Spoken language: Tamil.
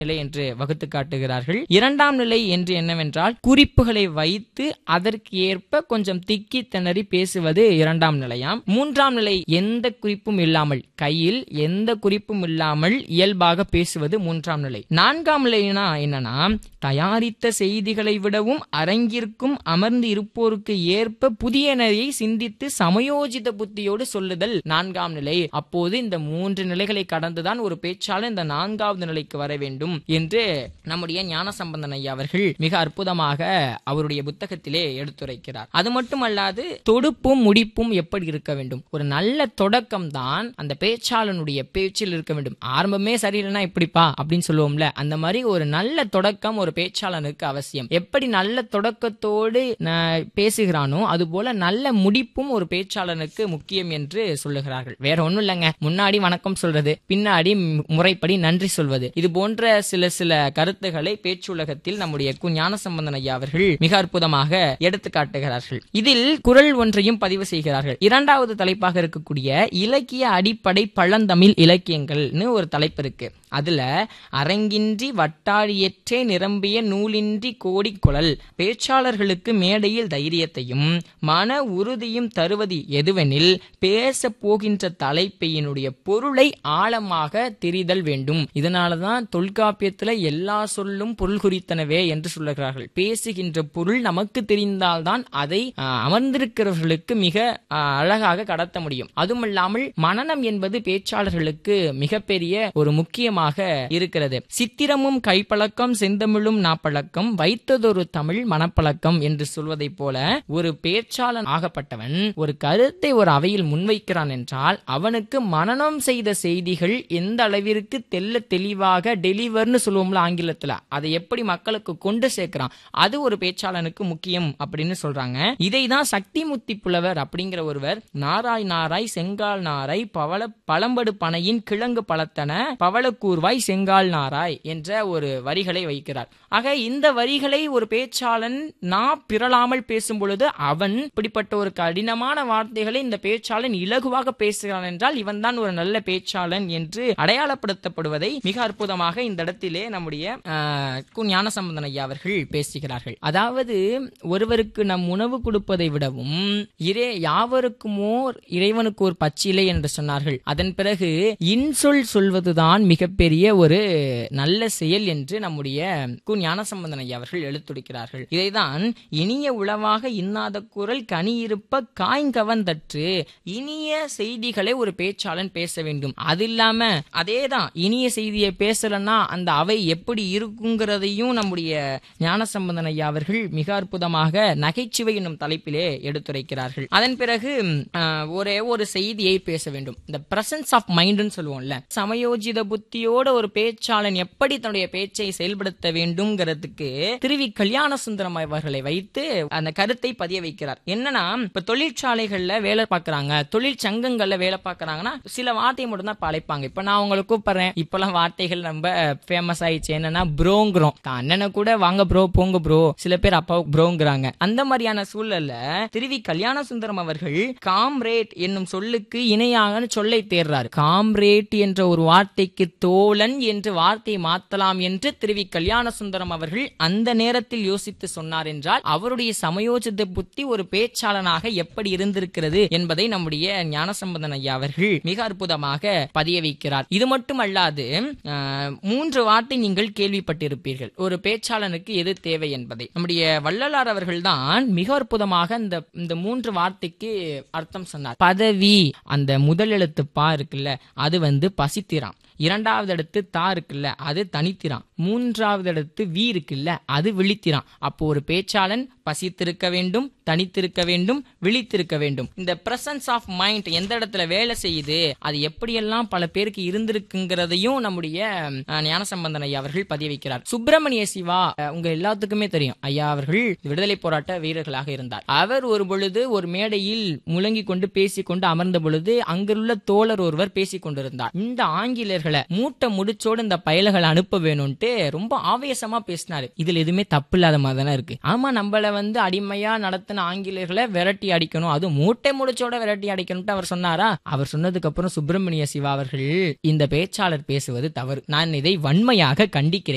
நிலை என்று வகுத்து காட்டுகிறார்கள் இரண்டாம் நிலை என்று என்னவென்றால் குறிப்புகளை வைத்து அதற்கு ஏற்ப கொஞ்சம் திக்கி திணறி பேசுவது இரண்டாம் நிலையாம் மூன்றாம் நிலை எந்த குறிப்பும் இல்லாமல் கையில் எந்த குறிப்பும் இல்லாமல் இயல்பாக பேசுவது மூன்றாம் நிலை நான்காம் நிலைனா என்னன்னா தயாரித்த செய்திகளை விடவும் அரங்கிற்கும் அமர்ந்து இருப்போருக்கு ஏற்ப புதிய நிலையை சிந்தித்து சமயோஜித புத்தியோடு சொல்லுதல் நான்காம் நிலை அப்போது இந்த மூன்று நிலைகளை கடந்துதான் ஒரு பேச்சாளர் இந்த நான்காவது நிலைக்கு வர வேண்டும் என்று நம்முடைய ஞானசம்பந்தன் ஐயா அவர்கள் மிக அற்புதமாக அவருடைய புத்தகத்திலே எடுத்துரைக்கிறார் அது மட்டுமல்லாது தொடுப்பும் முடிப்பும் எப்படி இருக்க வேண்டும் ஒரு நல்ல தொடக்கம் தான் அந்த பேச்சாளனுடைய பேச்சில் இருக்க வேண்டும் ஆரம்பமே சரியில்லைன்னா இப்படிப்பா அப்படின்னு சொல்லுவோம்ல அந்த மாதிரி ஒரு நல்ல தொடக்கம் ஒரு பேச்சாளனுக்கு அவசியம் எப்படி நல்ல தொடக்கத்தோடு ந- பேசுகிறானோ அது போல நல்ல முடிப்பும் ஒரு பேச்சாளனுக்கு முக்கியம் என்று சொல்லுகிறார்கள் வேற ஒண்ணும் இல்லைங்க முன்னாடி வணக்கம் சொல்றது பின்னாடி ம்- முறைப்படி நன்றி சொல்வது இது போன்ற சில சில கருத்துக்களை பேச்சுலகத்தில் நம்முடைய கு ஞானசம்பந்தன் ஐயா அவர்கள் மிக அற்புதமாக எடுத்து காட்டுகிறார்கள் இதில் குரல் ஒன்றையும் பதிவு செய்கிறார்கள் இரண்டாவது தலைப்பாக இருக்கக்கூடிய இலக்கிய அடிப்படை பழந்தமிழ் இலக்கியங்கள்னு ஒரு தலைப்பு இருக்கு அதுல அரங்கின்றி வட்டாரியற்றே நிரம்பிய நூலின்றி கோடி குழல் பேச்சாளர்களுக்கு மேடையில் தைரியத்தையும் மன உறுதியும் தருவது எதுவெனில் பேச போகின்ற தலைப்பையினுடைய பொருளை ஆழமாக தெரிதல் வேண்டும் இதனாலதான் தொல்காப்பியத்துல எல்லா சொல்லும் பொருள் குறித்தனவே என்று சொல்லுகிறார்கள் பேசுகின்ற பொருள் நமக்கு தெரிந்தால்தான் அதை ஆ, அமர்ந்திருக்கிறவர்களுக்கு மிக ஆ, அழகாக கடத்த முடியும் அதுமல்லாமல் மனநம் என்பது பேச்சாளர்களுக்கு மிகப்பெரிய ஒரு முக்கியமாக இருக்கிறது சித்திரமும் கைப்பழக்கம் செந்தமிழும் நாப்பழக்கம் வைத்ததொரு தமிழ் மனப்பழக்கம் என்று சொல்வதைப் போல ஒரு பேச்சாளன் ஆகப்பட்டவன் ஒரு கருத்தை ஒரு அவையில் முன்வைக்கிறான் என்றால் அவனுக்கு மனனம் செய்த செய்திகள் எந்த அளவிற்கு தெல்ல தெளிவாக டெலிவர்னு சொல்லுவோம்ல ஆங்கிலத்துல அதை எப்படி மக்களுக்கு கொண்டு சேர்க்கிறான் அது ஒரு பேச்சாளனுக்கு முக்கியம் அப்படின்னு சொல்றாங்க இதை தான் சக்திமுத்தி புலவர் அப்படிங்கிற ஒருவர் நாராய் நாராய் செங்கால் நாராய் பவள பழம்படு பனையின் கிழங்கு பழத்தன பவளக்கூர்வாய் செங்கால் நாராய் என்ற ஒரு வரிகளை வைக்கிறார் ஆக இந்த வரிகளை ஒரு பேச்சாளன் நான் பிறளாமல் பேசும் பொழுது அவன் இப்படிப்பட்ட ஒரு கடினமான வார்த்தைகளை இந்த பேச்சாளன் இலகுவாக பேசுகிறான் என்றால் இவன் தான் ஒரு நல்ல பேச்சாளன் என்று அடையாளப்படுத்தப்படுவதை மிக அற்புதமாக இந்த இடத்திலே நம்முடைய ஆஹ், கு ஞானசம்பந்தன் ஐயா அவர்கள் பேசுகிறார்கள் அதாவது ஒருவருக்கு நம் உணவு கொடுப்பதை விடவும் இரே யாவருக்குமோ இறைவனுக்கு ஒரு பச்சிலை என்று சொன்னார்கள் அதன் பிறகு இன்சொல் சொல்வதுதான் மிகப்பெரிய ஒரு நல்ல செயல் என்று நம்முடைய கு ஞானசம்பந்தன் ஐயா அவர்கள் எழுத்துடிக்கிறார்கள் இதைதான் இனிய உளவாக இன்னாத குரல் கனி இருப்ப காய்கவந்தற்று இனிய செய்திகளை ஒரு பேச்சாளன் பேச வேண்டும் அது இல்லாம அதேதான் இனிய செய்தியை பேசலன்னா அந்த அவை எப்படி இருக்குங்கிறதையும் நம்முடைய ஞானசம்பந்தன் ஐயா அவர்கள் மிக அற்புதமாக நகைச்சுவை என்னும் தலைப்பிலே எடுத்துரைக்கிறார்கள் அதன் பிறகு ஆஹ், ஒரே ஒரு செய்தியை பேச வேண்டும் இந்த பிரசன்ஸ் ஆஃப் மைண்ட்னு சொல்லுவோம்ல சமயோஜித புத்தியோட ஒரு பேச்சாளன் எப்படி தன்னுடைய பேச்சை செயல்படுத்த வேண்டும்ங்கிறதுக்கு திருவி கல்யாண சுந்தரம் அவர்களை வைத்து அந்த கருத்தை பதிய வைக்கிறார் என்னன்னா இப்ப தொழிற்சாலைகள்ல வேலை பார்க்கறாங்க தொழில் சங்கங்கள்ல வேலை பார்க்கறாங்கன்னா சில வார்த்தையை மட்டும் தான் அழைப்பாங்க இப்ப நான் உங்களை கூப்பிடுறேன் இப்பெல்லாம் வார்த்தைகள் ரொம்ப ஃபேமஸ் ஆயிடுச்சு என்னன்னா ப்ரோங்கிறோம் தான் அண்ணனை கூட வாங்க ப்ரோ போங்க ப்ரோ சில பேர் அப்பாவுக்கு ப்ரோங்கிறாங்க அந்த மாதிரியான சூழல்ல திருவி கல்யாண சுந்தரம் அவர்கள் காம்ரேட் என்னும் சொல்லுக்கு இணையாக சொல்லை தேர்றாரு காம்ரேட் என்ற ஒரு வார்த்தைக்கு தோழன் என்று வார்த்தையை மாத்தலாம் என்று திருவி கல்யாண சுந்தரம் அவர்கள் அந்த நேரத்தில் யோசித்து சொன்னார் என்றால் அவருடைய சமயோஜித புத்தி ஒரு பேச்சாளனாக எப்படி இருந்திருக்கிறது என்பதை நம்முடைய ஞானசம்பந்தன் ஐயா அவர்கள் மிக அற்புதமாக பதிய வைக்கிறார் இது மட்டுமல்லாது ஆஹ், மூன்று வார்த்தை நீங்கள் கேள்விப்பட்டிருப்பீர்கள் ஒரு பேச்சாளனுக்கு எது தேவை என்பதை நம்முடைய வள்ளலார் அவர்கள்தான் மிக அற்புதமாக இந்த இந்த மூன்று வார்த்தைக்கு அர்த்தம் சொன்னார் பதவி அந்த முதல் எழுத்து பா இருக்குல்ல அது வந்து பசித்திரான் இரண்டாவது இடத்து தா இருக்குல்ல அது தனித்திரான் மூன்றாவது இடத்து வி இருக்குல்ல அது விழித்திரான் அப்போ ஒரு பேச்சாளன் பசித்திருக்க வேண்டும் தனித்திருக்க வேண்டும் விழித்திருக்க வேண்டும் இந்த பிரசன்ஸ் ஆஃப் மைண்ட் எந்த இடத்துல வேலை செய்யுது அது எப்படியெல்லாம் பல பேருக்கு இருந்திருக்குங்கிறதையும் நம்முடைய அஹ், ஞானசம்பந்தன் ஐயா அவர்கள் பதிய வைக்கிறார் சுப்பிரமணிய சிவா அஹ், உங்க எல்லாத்துக்குமே தெரியும் ஐயா அவர்கள் விடுதலை போராட்ட வீரர்களாக இருந்தார் அவர் ஒரு பொழுது ஒரு மேடையில் முழங்கி கொண்டு பேசிக் கொண்டு அமர்ந்த பொழுது அங்குள்ள தோழர் ஒருவர் பேசிக் கொண்டிருந்தார் இந்த ஆங்கிலேயர்களை மூட்டை முடிச்சோடு இந்த பயல்களை அனுப்ப வேணும்ட்டு ரொம்ப ஆவேசமா பேசினாரு இதுல எதுவுமே தப்பு இல்லாத மாதிரி தானே இருக்கு ஆமா நம்மள வந்து அடிமையா நடத்தின ஆங்கிலேயர்களை விரட்டி அடிக்கணும் அது மூட்டை முடிச்சோட விரட்டி அடிக்கணும்ட்டு அவர் சொன்னாரா அவர் சொன்னதுக்கு அப்புறம் சுப்பிரமணிய சிவா அவர்கள் இந்த பேச்சாளர் பேசுவது தவறு நான் இதை வன்மையாக கண்டிக்கிறேன்